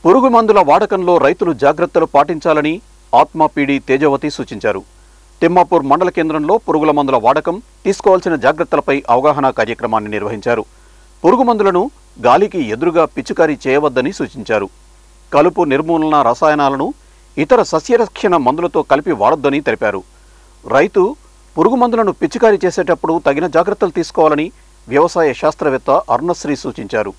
పురుగు మందుల వాడకంలో రైతులు జాగ్రత్తలు పాటించాలని ఆత్మ పీడి తేజవతి సూచించారు తిమ్మాపూర్ మండల కేంద్రంలో పురుగుల మందుల వాడకం తీసుకోవాల్సిన జాగ్రత్తలపై అవగాహన కార్యక్రమాన్ని నిర్వహించారు పురుగు మందులను గాలికి ఎదురుగా పిచికారీ చేయవద్దని సూచించారు కలుపు నిర్మూలన రసాయనాలను ఇతర సస్యరక్షణ మందులతో కలిపి వాడొద్దని తెలిపారు రైతు పురుగు మందులను పిచికారీ చేసేటప్పుడు తగిన జాగ్రత్తలు తీసుకోవాలని వ్యవసాయ శాస్త్రవేత్త అరుణశ్రీ సూచించారు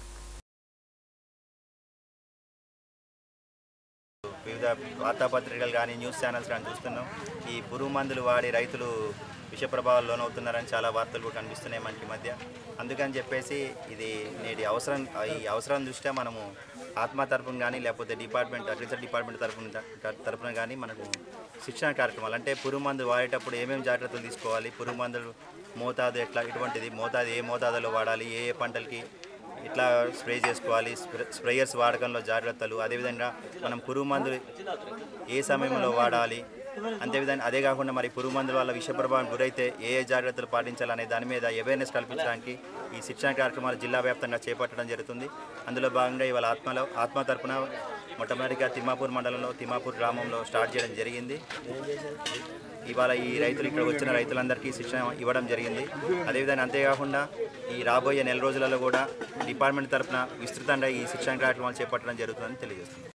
వివిధ వార్తాపత్రికలు కానీ న్యూస్ ఛానల్స్ కానీ చూస్తున్నాం ఈ పురుగు మందులు వాడి రైతులు విష ప్రభావాలు లోనవుతున్నారని చాలా వార్తలు కూడా కనిపిస్తున్నాయి మనకి ఈ మధ్య అందుకని చెప్పేసి ఇది నేటి అవసరం ఈ అవసరం దృష్ట్యా మనము ఆత్మ తరపున కానీ లేకపోతే డిపార్ట్మెంట్ అగ్రికల్చర్ డిపార్ట్మెంట్ తరపున తరపున కానీ మనకు శిక్షణ కార్యక్రమాలు అంటే పురుగు మందు వాడేటప్పుడు ఏమేమి జాగ్రత్తలు తీసుకోవాలి పురుగు మందులు మోతాదు ఎట్లా ఇటువంటిది మోతాదు ఏ మోతాదులో వాడాలి ఏ ఏ పంటలకి ఇట్లా స్ప్రే చేసుకోవాలి స్ప్రే స్ప్రేయర్స్ వాడకంలో జాగ్రత్తలు అదేవిధంగా మనం పురుగు మందులు ఏ సమయంలో వాడాలి అంతేవిధంగా అదే కాకుండా మరి పురుగు మందుల వల్ల విష ప్రభావం గురైతే ఏ ఏ జాగ్రత్తలు పాటించాలనే దాని మీద అవేర్నెస్ కల్పించడానికి ఈ శిక్షణ కార్యక్రమాలు జిల్లా వ్యాప్తంగా చేపట్టడం జరుగుతుంది అందులో భాగంగా ఇవాళ ఆత్మలో ఆత్మ తరపున మొట్టమొదటిగా తిమ్మాపూర్ మండలంలో తిమ్మాపూర్ గ్రామంలో స్టార్ట్ చేయడం జరిగింది ఇవాళ ఈ రైతులు ఇక్కడ వచ్చిన రైతులందరికీ శిక్షణ ఇవ్వడం జరిగింది అదేవిధంగా అంతేకాకుండా ఈ రాబోయే నెల రోజులలో కూడా డిపార్ట్మెంట్ తరఫున విస్తృతంగా ఈ శిక్షణ కార్యక్రమాలు చేపట్టడం జరుగుతుందని తెలియజేస్తుంది